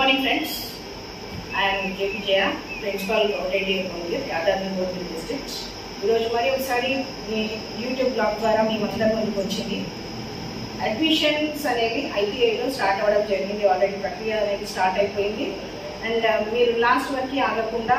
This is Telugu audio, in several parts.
morning friends I'm JP Jaya principal Gowreddy college Yadadri గోల్డ్ డిస్ట్రిక్ట్ ఈరోజు మరి ఒకసారి మీ యూట్యూబ్ బ్లాగ్ ద్వారా మీ అందరి ముందుకు వచ్చింది అడ్మిషన్స్ అనేవి ఐటీఐలో స్టార్ట్ అవ్వడం జరిగింది ఆల్రెడీ ప్రక్రియ అనేది స్టార్ట్ అయిపోయింది అండ్ మీరు లాస్ట్ వరకు ఆగకుండా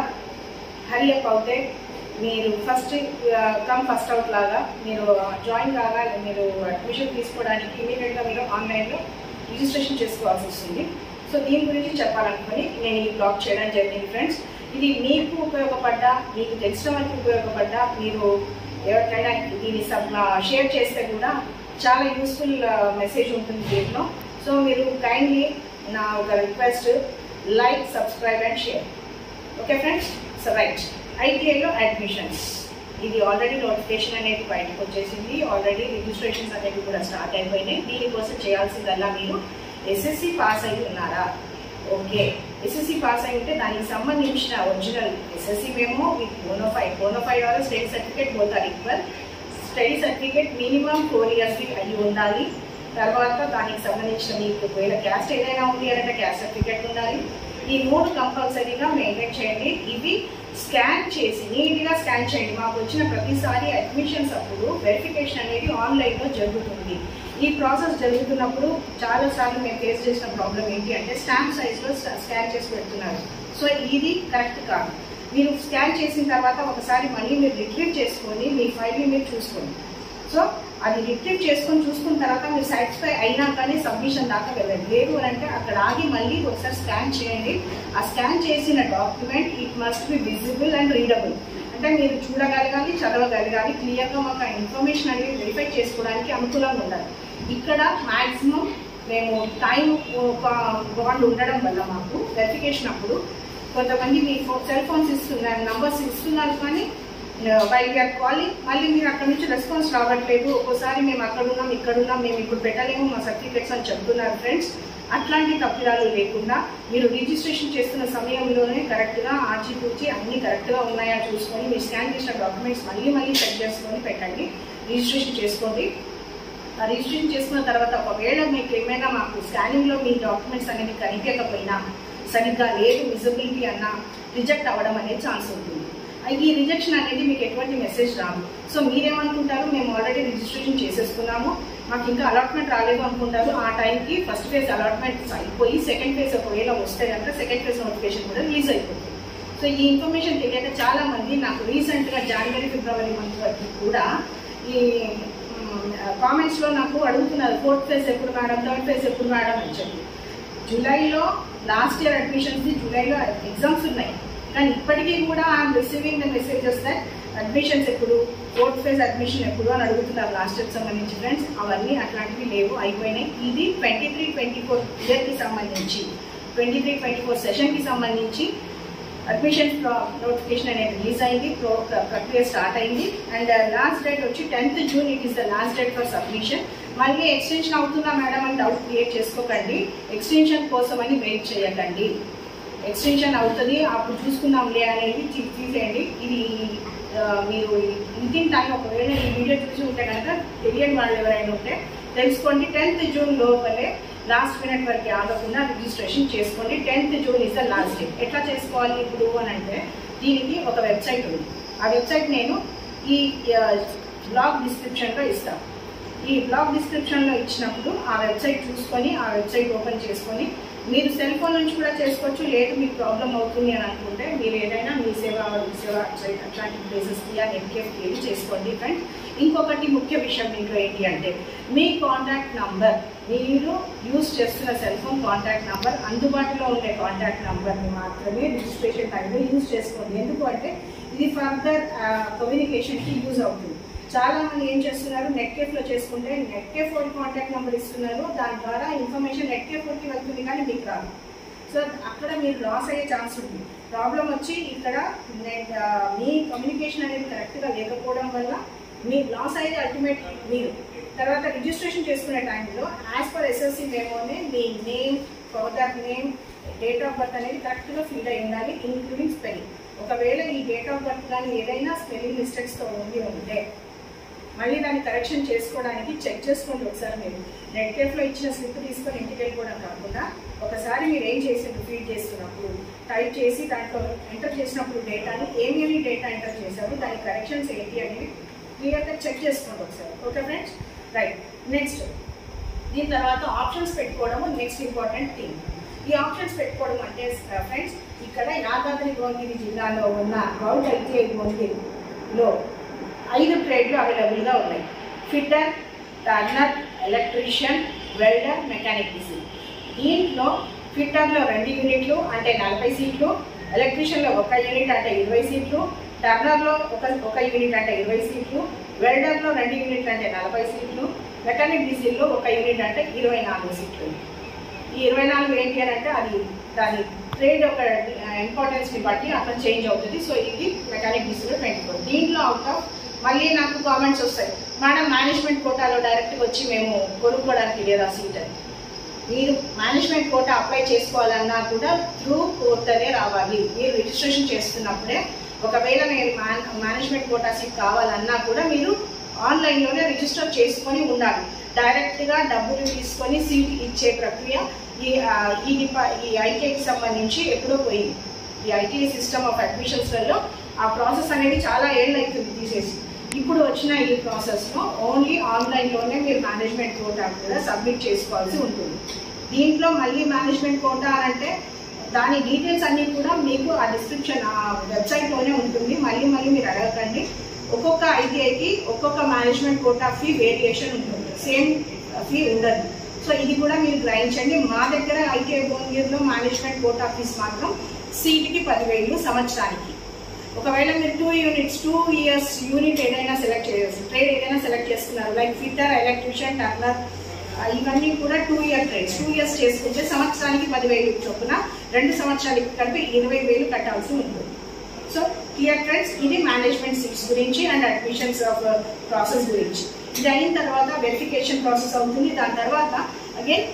హరి అప్ అవుతే మీరు ఫస్ట్ కమ్ ఫస్ట్ అవుట్ లాగా మీరు జాయిన్ కాగా మీరు అడ్మిషన్ తీసుకోవడానికి ఇమీడియట్గా మీరు ఆన్లైన్లో రిజిస్ట్రేషన్ చేసుకోవాల్సి వస్తుంది సో దీని గురించి చెప్పాలనుకుని నేను ఈ బ్లాగ్ చేయడం జరిగింది ఫ్రెండ్స్ ఇది మీకు ఉపయోగపడ్డా మీకు తెలిసిన వాళ్ళకి ఉపయోగపడ్డా మీరు ఎవరికైనా దీన్ని సబ్ షేర్ చేస్తే కూడా చాలా యూస్ఫుల్ మెసేజ్ ఉంటుంది దీంట్లో సో మీరు కైండ్లీ నా ఒక request like subscribe and share okay friends so right ఐటీఐలో అడ్మిషన్స్ ఇది ఆల్రెడీ నోటిఫికేషన్ అనేది బయటకు వచ్చేసింది ఆల్రెడీ రిజిస్ట్రేషన్స్ అనేవి కూడా స్టార్ట్ అయిపోయినాయి దీనికోసం చేయాల్సిందల్లా మీరు ఎస్ఎస్సి పాస్ అయి ఉన్నారా ఓకే ఎస్ఎస్సి పాస్ అయి ఉంటే దానికి సంబంధించిన ఒరిజినల్ ఎస్ఎస్సి మేము విత్ బోనోఫైడ్ బోనోఫైడ్ వల్ల స్టడీ సర్టిఫికేట్ పోతారు equal study certificate minimum four years అయి ఉండాలి తర్వాత దానికి సంబంధించిన మీకు ఒకవేళ క్యాస్ట్ ఏదైనా ఉంది అంటే క్యాస్ట్ సర్టిఫికేట్ ఉండాలి ఈ మూడు కంపల్సరీగా మెయింటైన్ చేయండి ఇవి స్కాన్ చేసి నీట్గా స్కాన్ చేయండి మాకు వచ్చిన ప్రతిసారి అడ్మిషన్స్ అప్పుడు వెరిఫికేషన్ అనేది ఆన్లైన్లో జరుగుతుంది ఈ ప్రాసెస్ జరుగుతున్నప్పుడు చాలాసార్లు మేము ఫేస్ చేసిన ప్రాబ్లం ఏంటి అంటే స్టాంప్ సైజ్లో స్కాన్ చేసి పెడుతున్నారు సో ఇది కరెక్ట్ కాదు మీరు స్కాన్ చేసిన తర్వాత ఒకసారి మళ్ళీ మీరు రిట్రీవ్ చేసుకొని మీ ఫైల్ని మీరు చూసుకోండి సో అది రిట్రీవ్ చేసుకొని చూసుకున్న తర్వాత మీరు సాటిస్ఫై అయినాకనే సబ్మిషన్ దాకా వెళ్ళండి లేదు అని అంటే అక్కడ ఆగి మళ్ళీ ఒకసారి స్కాన్ చేయండి ఆ స్కాన్ చేసిన document it must be visible and readable అంటే మీరు చూడగలగాలి చదవగలగాలి క్లియర్గా మాకు ఆ ఇన్ఫర్మేషన్ అనేది వెరిఫై చేసుకోవడానికి అనుకూలంగా ఉండాలి ఇక్కడ మ్యాక్సిమం మేము టైం బాండ్ ఉండడం వల్ల మాకు వెరిఫికేషన్ అప్పుడు కొంతమంది మీ సెల్ ఫోన్స్ ఇస్తున్నారు నంబర్స్ ఇస్తున్నారు కానీ వైల్ వీఆర్ కాలింగ్ మళ్ళీ మీరు అక్కడ నుంచి రెస్పాన్స్ రావట్లేదు ఒక్కోసారి మేము అక్కడ ఉన్నాం ఇక్కడ ఉన్నాం మేము ఇప్పుడు పెట్టలేము మా సర్టిఫికేట్స్ అని చెప్తున్నారు ఫ్రెండ్స్ అట్లాంటి తప్పిదాలు లేకుండా మీరు రిజిస్ట్రేషన్ చేస్తున్న సమయంలోనే కరెక్ట్గా ఆచితూచి అన్ని కరెక్ట్గా ఉన్నాయా చూసుకొని మీరు స్కాన్ చేసిన డాక్యుమెంట్స్ మళ్ళీ మళ్ళీ చెక్ చేసుకొని పెట్టండి రిజిస్ట్రేషన్ చేసుకోండి రిజిస్ట్రేషన్ చేసుకున్న తర్వాత ఒకవేళ మీకు ఏమైనా మాకు స్కానింగ్లో మీ డాక్యుమెంట్స్ అనేవి కనిపించకపోయినా సరిగ్గా లేదు విజిబిలిటీ అన్న రిజెక్ట్ అవ్వడం అనేది ఛాన్స్ ఉంటుంది ఈ రిజెక్షన్ అనేది మీకు ఎటువంటి మెసేజ్ రాదు సో మీరేమనుకుంటారు మేము ఆల్రెడీ రిజిస్ట్రేషన్ చేసేసుకున్నాము మాకు ఇంకా అలాట్మెంట్ రాలేదు అనుకుంటారు ఆ టైంకి ఫస్ట్ ఫేజ్ అలాట్మెంట్ అయిపోయి సెకండ్ ఫేజ్ ఒకవేళ వస్తే కనుక సెకండ్ ఫేజ్ నోటిఫికేషన్ కూడా రిలీజ్ అయిపోతుంది సో ఈ ఇన్ఫర్మేషన్ తెలియక చాలా మంది నాకు రీసెంట్గా జనవరి ఫిబ్రవరి మంత్ వరకు కూడా ఈ కామెంట్స్లో నాకు అడుగుతున్నారు ఫోర్త్ ఫేజ్ ఎప్పుడు మేడం థర్డ్ ఫేజ్ ఎప్పుడు మేడం అని చెప్పి జూలైలో లాస్ట్ ఇయర్ అడ్మిషన్స్ జూలైలో ఎగ్జామ్స్ ఉన్నాయి కానీ ఇప్పటికీ కూడా I'm receiving the messages that admissions ఎప్పుడు ఫోర్త్ ఫేజ్ అడ్మిషన్ ఎప్పుడు అని అడుగుతున్నారు లాస్ట్ ఇయర్ సంబంధించి ఫ్రెండ్స్ అవన్నీ అట్లాంటివి లేవు అయిపోయినాయి ఇది ట్వంటీ త్రీ ట్వంటీ ఫోర్ ఇయర్కి సంబంధించి ట్వంటీ త్రీ ట్వంటీ ఫోర్ సెషన్కి సంబంధించి అడ్మిషన్ నోటిఫికేషన్ అనేది రిలీజ్ అయింది ప్రక్రియ స్టార్ట్ అయింది అండ్ లాస్ట్ డేట్ వచ్చి tenth June it is the last date for submission మళ్ళీ ఎక్స్టెన్షన్ అవుతుందా మేడం అని డౌట్ క్రియేట్ చేసుకోకండి ఎక్స్టెన్షన్ కోసం అని వెయిట్ చేయకండి ఎక్స్టెన్షన్ అవుతుంది అప్పుడు చూసుకుందాంలే అనేది తీసేయండి ఇది మీరు ఇంటిన్ టైం ఒకవేళ ఈ వీడియో చూసి ఉంటే కనుక తెలియని వాళ్ళు ఎవరైనా ఉంటే తెలుసుకోండి టెన్త్ జూన్ లోపలే లాస్ట్ మినిట్ వరకు ఆగకుండా రిజిస్ట్రేషన్ చేసుకోండి tenth June is the last day ఎట్లా చేసుకోవాలి ఇప్పుడు అని అంటే దీనికి ఒక వెబ్సైట్ ఉంది ఆ వెబ్సైట్ నేను ఈ బ్లాగ్ డిస్క్రిప్షన్లో ఇస్తాను ఈ బ్లాగ్ డిస్క్రిప్షన్లో ఇచ్చినప్పుడు ఆ వెబ్సైట్ చూసుకొని ఆ వెబ్సైట్ ఓపెన్ చేసుకొని మీరు సెల్ ఫోన్ నుంచి కూడా చేసుకోవచ్చు లేదు మీకు ప్రాబ్లం అవుతుంది అని అనుకుంటే మీరు ఏదైనా మీ సేవ మీ సేవ వెబ్సైట్ అట్లాంటి ప్లేసెస్కి ఆ నెట్కేఫ్కి వెళ్ళి చేసుకోండి ఫ్రెండ్స్ ఇంకొకటి ముఖ్య విషయం మీకు ఏంటి అంటే మీ కాంటాక్ట్ నంబర్ మీరు యూజ్ చేస్తున్న సెల్ ఫోన్ కాంటాక్ట్ నంబర్ అందుబాటులో ఉండే కాంటాక్ట్ నంబర్ని మాత్రమే రిజిస్ట్రేషన్ టైంలో యూజ్ చేసుకోండి ఎందుకు అంటే ఇది ఫర్దర్ కమ్యూనికేషన్కి యూజ్ అవుతుంది చాలా మంది ఏం చేస్తున్నారు నెట్ కేఫ్లో చేసుకుంటే నెట్ కేఫ్ వాళ్ళ కాంటాక్ట్ నెంబర్ ఇస్తున్నారు దాని ద్వారా ఇన్ఫర్మేషన్ నెట్ కేఫ్ వాళ్ళకి వెళ్తుంది కానీ మీకు రాదు సో అక్కడ మీరు లాస్ అయ్యే ఛాన్స్ ఉంది ప్రాబ్లం వచ్చి ఇక్కడ నెట్ మీ కమ్యూనికేషన్ అనేది కరెక్ట్గా లేకపోవడం వల్ల మీ లాస్ అయ్యేది అల్టిమేట్ మీరు తర్వాత రిజిస్ట్రేషన్ చేసుకునే టైంలో యాజ్ పర్ ఎస్ఎస్సి మేమోనే మీ name father name date of birth అనేది కరెక్ట్గా ఫిల్ అయి ఉండాలి ఇంక్లూడింగ్ స్పెల్లింగ్ ఒకవేళ ఈ డేట్ ఆఫ్ బర్త్ కానీ ఏదైనా స్పెల్లింగ్ మిస్టేక్స్తో ఉండి ఉంటే మళ్ళీ దాన్ని కరెక్షన్ చేసుకోవడానికి చెక్ చేసుకోండి ఒకసారి మీరు నెట్ కేఫ్లో ఇచ్చిన స్లిప్ తీసుకొని ఇంటికి వెళ్ళిపోవడం కాకుండా ఒకసారి మీరు ఏం చేసిండ్రు ఫీడ్ చేస్తున్నప్పుడు టైప్ చేసి దాంట్లో ఎంటర్ చేసినప్పుడు డేటాని ఏమేమి డేటా ఎంటర్ చేశారు దాని కరెక్షన్స్ ఏంటి అనేవి క్లియర్గా చెక్ చేసుకోండి ఒకసారి ఓకే ఫ్రెండ్స్ రైట్ నెక్స్ట్ దీని తర్వాత ఆప్షన్స్ పెట్టుకోవడము నెక్స్ట్ ఇంపార్టెంట్ థింగ్ ఈ ఆప్షన్స్ పెట్టుకోవడం అంటే ఫ్రెండ్స్ ఇక్కడ యాదాద్రి భువనగిరి జిల్లాలో ఉన్న గౌడ్ ఐటీఐ భువనగిరిలో ఐదు ట్రేడ్లు అవైలబుల్గా ఉన్నాయి fitter turner electrician welder mechanic DC దీంట్లో ఫిట్టర్లో రెండు యూనిట్లు అంటే నలభై సీట్లు ఎలక్ట్రీషియన్లో ఒక యూనిట్ అంటే ఇరవై సీట్లు టర్నర్లో ఒక ఒక యూనిట్ అంటే ఇరవై సీట్లు వెల్డర్లో రెండు యూనిట్లు అంటే నలభై సీట్లు మెకానిక్ డీజిల్లో ఒక యూనిట్ అంటే ఇరవై నాలుగు సీట్లు ఈ ఇరవై నాలుగు ఏంటి అని అంటే అది దాని ట్రేడ్ ఒక ఇంపార్టెన్స్ని బట్టి అట్లా చేంజ్ అవుతుంది సో ఇది మెకానిక్ డీజిల్లో ట్వంటీ ఫోర్ దీంట్లో అవుట్ ఆఫ్ మళ్ళీ నాకు కామెంట్స్ వస్తాయి మేడం మేనేజ్మెంట్ కోటాలో డైరెక్ట్గా వచ్చి మేము కొనుక్కోవడానికి లేదా సీట్ అని మీరు మేనేజ్మెంట్ కోటా అప్లై చేసుకోవాలన్నా కూడా త్రూ కోర్టనే రావాలి మీరు రిజిస్ట్రేషన్ చేస్తున్నప్పుడే ఒకవేళ మీరు మేనేజ్మెంట్ కోటా సీట్ కావాలన్నా కూడా మీరు ఆన్లైన్లోనే రిజిస్టర్ చేసుకొని ఉండాలి డైరెక్ట్గా డబ్బులు తీసుకొని సీట్ ఇచ్చే ప్రక్రియ ఈ ఆ, ఈ డిపా ఈ ఐటీఐకి సంబంధించి ఎప్పుడో పోయింది ఈ ఐటీఐ సిస్టమ్ ఆఫ్ అడ్మిషన్స్లలో ఆ ప్రాసెస్ అనేది చాలా ఏళ్ళు అవుతుంది తీసేసి ఇప్పుడు వచ్చిన ఈ ప్రాసెస్లో ఓన్లీ ఆన్లైన్లోనే మీరు మేనేజ్మెంట్ కోటా కూడా సబ్మిట్ చేసుకోవాల్సి ఉంటుంది దీంట్లో మళ్ళీ మేనేజ్మెంట్ కోటా అంటే దాని డీటెయిల్స్ అన్నీ కూడా మీకు ఆ డిస్క్రిప్షన్ ఆ వెబ్సైట్లోనే ఉంటుంది మళ్ళీ మళ్ళీ మీరు అడగకండి ఒక్కొక్క ఐటీఐకి ఒక్కొక్క మేనేజ్మెంట్ కోటా ఫీ వేరియేషన్ ఉంటుంది సేమ్ ఫీ ఉండదు సో ఇది కూడా మీరు గ్రహించండి మా దగ్గర ఐటీఐ భువనగిరిలో మేనేజ్మెంట్ కోటా ఫీస్ మాత్రం సీట్కి పదివేలు సంవత్సరానికి ఒకవేళ మీరు two units two years unit ఏదైనా సెలెక్ట్ చేయొచ్చు ట్రేడ్ ఏదైనా సెలెక్ట్ చేస్తున్నారు లైక్ ఫిట్టర్ ఎలక్ట్రీషియన్ టర్నర్ ఇవన్నీ కూడా two year trades two years చేసుకుంటే సంవత్సరానికి పదివేలు చొప్పున రెండు సంవత్సరాలకి కలిపి ఇరవై వేలు కట్టాల్సి ఉంటుంది సో క్లియర్ ఫ్రెండ్స్ ఇది మేనేజ్మెంట్ సీట్స్ గురించి అండ్ అడ్మిషన్స్ ఆఫ్ ప్రాసెస్ గురించి ఇది అయిన తర్వాత వెరిఫికేషన్ ప్రాసెస్ అవుతుంది దాని తర్వాత అగైన్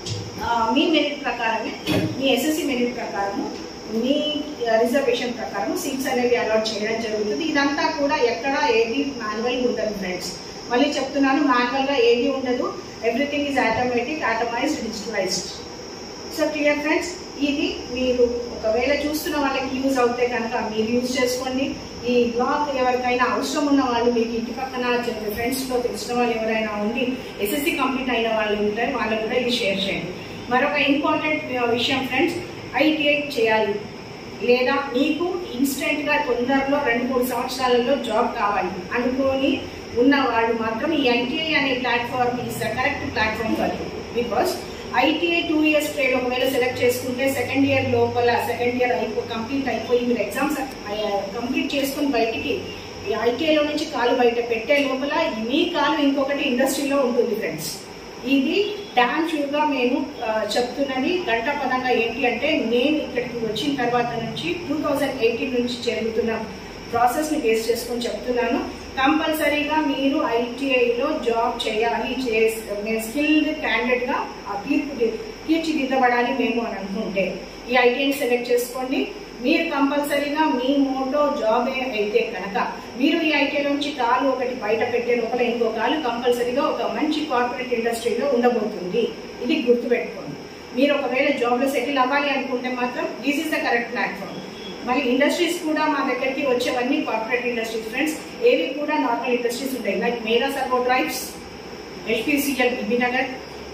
మీ మెరిట్ ప్రకారమే మీ ఎస్ఎస్సి మెరిట్ ప్రకారము మీ రిజర్వేషన్ ప్రకారం సీట్స్ అనేవి అలాట్ చేయడం జరుగుతుంది ఇదంతా కూడా ఎక్కడ ఏది మాన్యువల్ ఉండదు ఫ్రెండ్స్ మళ్ళీ చెప్తున్నాను మాన్యువల్గా ఏది ఉండదు everything is automatic automised digitalised so clear friends ఇది మీరు ఒకవేళ చూస్తున్న వాళ్ళకి యూజ్ అవుతే కనుక మీరు యూజ్ చేసుకోండి ఈ బ్లాగ్ ఎవరికైనా అవసరం ఉన్న వాళ్ళు మీకు ఇంటి పక్కన ఫ్రెండ్స్లో తెలిసిన వాళ్ళు ఎవరైనా ఉండి ఎస్ఎస్సి కంప్లీట్ అయిన వాళ్ళు ఉంటే వాళ్ళకు కూడా ఇది షేర్ చేయండి మరొక ఇంపార్టెంట్ విషయం ఫ్రెండ్స్ ఐటీఐ చేయాలి లేదా మీకు ఇన్స్టెంట్గా తొందరలో రెండు మూడు సంవత్సరాలలో జాబ్ కావాలి అనుకొని ఉన్న వాళ్ళు మాత్రం ఈ ఐటీఐ అనే platform is the correct platform for because ITI two years trade ఒకవేళ సెలెక్ట్ చేసుకుంటే సెకండ్ ఇయర్ లోపల సెకండ్ ఇయర్ అయిపో కంప్లీట్ అయిపోయి మీరు ఎగ్జామ్స్ కంప్లీట్ చేసుకుని బయటికి ఈ ఐటీఐలో నుంచి కాలు బయట పెట్టే లోపల మీ కాలు ఇంకొకటి ఇండస్ట్రీలో ఉంటుంది ఫ్రెండ్స్ ఇది డాన్ షూర్గా మేము ఆ, చెప్తున్నది గంటపదంగా ఏంటి అంటే నేను ఇక్కడికి వచ్చిన తర్వాత నుంచి టూ థౌజండ్ ఎయిటీన్ నుంచి జరుగుతున్న ప్రాసెస్ని బేస్ చేసుకొని చెప్తున్నాను కంపల్సరీగా మీరు ఐటీఐలో జాబ్ చేయాలి చేస్ మేము స్కిల్డ్ క్యాండిడేట్గా ఆ తీర్పు తీర్చిదిద్దబడాలి మేము అని అనుకుంటే ఈ ఐటీఐని సెలెక్ట్ చేసుకోండి మీరు కంపల్సరీగా మీ మోటో జాబ్ అయితే కనుక మీరు ఈ ఐటీ నుంచి కాలు ఒకటి బయట పెట్టే లోపల ఇంకో కాలు కంపల్సరీగా ఒక మంచి కార్పొరేట్ ఇండస్ట్రీలో ఉండబోతుంది ఇది గుర్తుపెట్టుకోండి మీరు ఒకవేళ జాబ్లో సెటిల్ అవ్వాలి అనుకుంటే మాత్రం this is the correct platform మరి ఇండస్ట్రీస్ కూడా మా దగ్గరికి వచ్చేవన్నీ కార్పొరేట్ ఇండస్ట్రీస్ ఫ్రెండ్స్ ఏవి కూడా నార్మల్ ఇండస్ట్రీస్ ఉంటాయి లైక్ మేరా సర్వో డ్రైవ్స్ హెచ్పిసిఎల్ బిబినగర్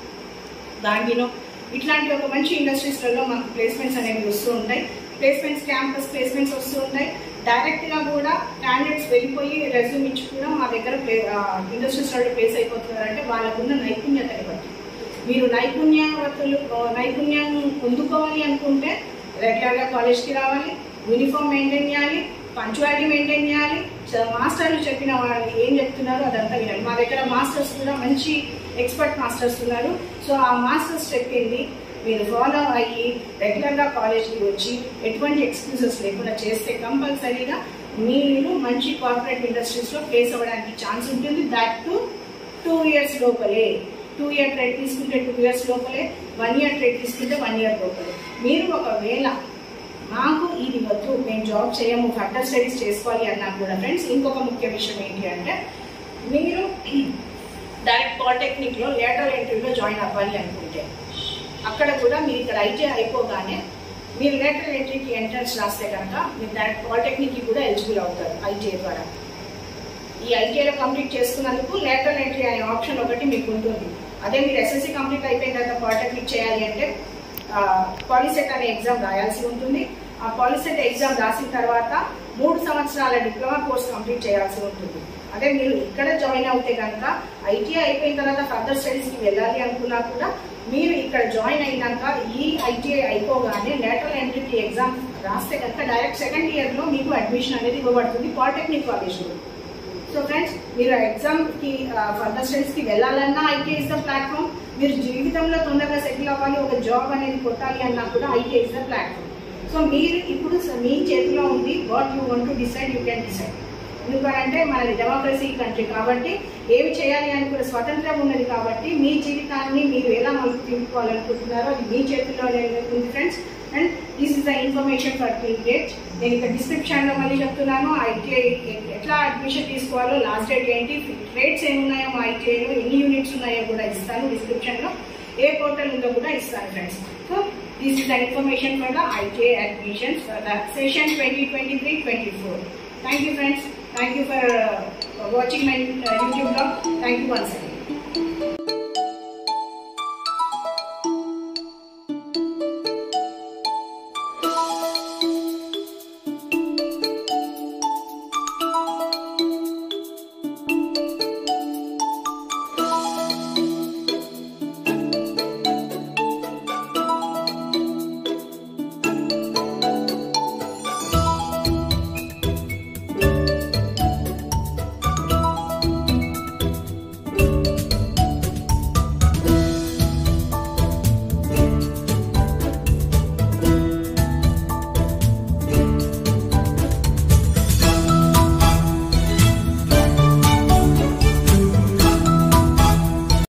దాంగినో ఇట్లాంటి ఒక మంచి ఇండస్ట్రీస్లలో మనకు ప్లేస్మెంట్స్ అనేవి వస్తూ ఉంటాయి ప్లేస్మెంట్స్ క్యాంపస్ ప్లేస్మెంట్స్ వస్తూ ఉంటాయి డైరెక్ట్గా కూడా క్యాండిడేట్స్ వెళ్ళిపోయి రెజ్యూమ్ ఇచ్చి కూడా మా దగ్గర ప్లే ఇండస్ట్రీస్లలో ప్లేస్ అయిపోతున్నారంటే వాళ్ళకున్న నైపుణ్యతని బట్టి మీరు నైపుణ్యవతులు నైపుణ్యం పొందుకోవాలి అనుకుంటే రెగ్యులర్గా కాలేజ్కి రావాలి యూనిఫామ్ మెయింటైన్ చేయాలి పంచువాలిటీ మెయింటైన్ చేయాలి చ- మాస్టర్లు చెప్పిన వాళ్ళు ఏం చెప్తున్నారో అదంతా వినాలి మా దగ్గర మాస్టర్స్ కూడా మంచి ఎక్స్పర్ట్ మాస్టర్స్ ఉన్నారు సో ఆ మాస్టర్స్ చెప్పింది మీరు ఫాలో అయ్యి రెగ్యులర్గా కాలేజ్కి వచ్చి ఎటువంటి ఎక్స్క్యూజెస్ లేకుండా చేస్తే కంపల్సరీగా మీరు మంచి కార్పొరేట్ ఇండస్ట్రీస్లో ప్లేస్ అవ్వడానికి ఛాన్స్ ఉంటుంది దట్ టు టూ ఇయర్స్ లోపలే టూ ఇయర్ ట్రేడ్ తీసుకుంటే టూ ఇయర్స్ లోపలే వన్ ఇయర్ ట్రేడ్ తీసుకుంటే వన్ ఇయర్ లోపలే మీరు ఒకవేళ మాకు ఇది వద్దు మేము జాబ్ చేయము ఫర్దర్ స్టడీస్ చేసుకోవాలి అన్నా కూడా ఫ్రెండ్స్ ఇంకొక ముఖ్య విషయం ఏంటి అంటే మీరు డైరెక్ట్ పాలిటెక్నిక్లో లేటర్ ఎంట్రీలో జాయిన్ అవ్వాలి అనుకుంటే అక్కడ కూడా మీరు ఇక్కడ ఐటీ అయిపోగానే మీరు లేటర్ ఎంట్రీకి ఎంట్రన్స్ రాస్తే కనుక మీరు డైరెక్ట్ పాలిటెక్నిక్కి కూడా ఎలిజిబుల్ అవుతారు ఐటీఐ ద్వారా ఈ ఐటీఐలో కంప్లీట్ చేసుకున్నందుకు లేటర్ ఎంట్రీ అనే ఆప్షన్ ఒకటి మీకు ఉంటుంది అదే మీరు ఎస్ఎస్సి కంప్లీట్ అయిపోయిన తర్వాత పాలిటెక్నిక్ చేయాలి అంటే పాలిసెట్ అనే ఎగ్జామ్ రాయాల్సి ఉంటుంది ఆ పాలిసెట్ ఎగ్జామ్ రాసిన తర్వాత మూడు సంవత్సరాల డిప్లొమా కోర్స్ కంప్లీట్ చేయాల్సి ఉంటుంది అదే మీరు ఇక్కడ జాయిన్ అవుతే కనుక ఐటీఐ అయిపోయిన తర్వాత ఫర్దర్ స్టడీస్కి వెళ్ళాలి అనుకున్నా కూడా మీరు ఇక్కడ జాయిన్ అయినాక ఈ ఐటీఐ అయిపోగానే లేటరల్ ఎంట్రీకి ఎగ్జామ్ రాస్తే కనుక డైరెక్ట్ సెకండ్ ఇయర్లో మీకు అడ్మిషన్ అనేది ఇవ్వబడుతుంది పాలిటెక్నిక్ కాలేజ్లో సో ఫ్రెండ్స్ మీరు ఎగ్జామ్కి ఫర్దర్ స్టడీస్కి వెళ్ళాలన్నా ఐటీ ఇస్ ద ప్లాట్ఫామ్ మీరు జీవితంలో తొందరగా సెటిల్ అవ్వాలి ఒక జాబ్ అనేది కొట్టాలి అన్నా కూడా IT is the platform so మీరు ఇప్పుడు స- మీ చేతిలో ఉంది what you want to decide you can decide ఎందుకంటే మనది డెమోక్రసీ కంట్రీ కాబట్టి ఏమి చేయాలి అనుకునే స్వతంత్రం ఉన్నది కాబట్టి మీ జీవితాన్ని మీరు ఎలా మలుపు తిప్పుకోవాలనుకుంటున్నారో అది మీ చేతిలోనే ఉంది friends and this is the information for date నేను ఇక్కడ డిస్క్రిప్షన్ లో మళ్ళీ చెప్తున్నాను ఐటీఐ ఎట్లా అడ్మిషన్ తీసుకోవాలో లాస్ట్ డేట్ ఏంటి రేట్స్ ఏమి ఉన్నాయో మా ఐటీఐలో ఎన్ని యూనిట్స్ ఉన్నాయో కూడా ఇస్తాను డిస్క్రిప్షన్ లో ఏ పోర్టల్ ఉందో కూడా ఇస్తాను friends so this is the information for the ITI admissions for the session twenty twenty three twenty four thank you friends thank you for watching my YouTube blog thank you once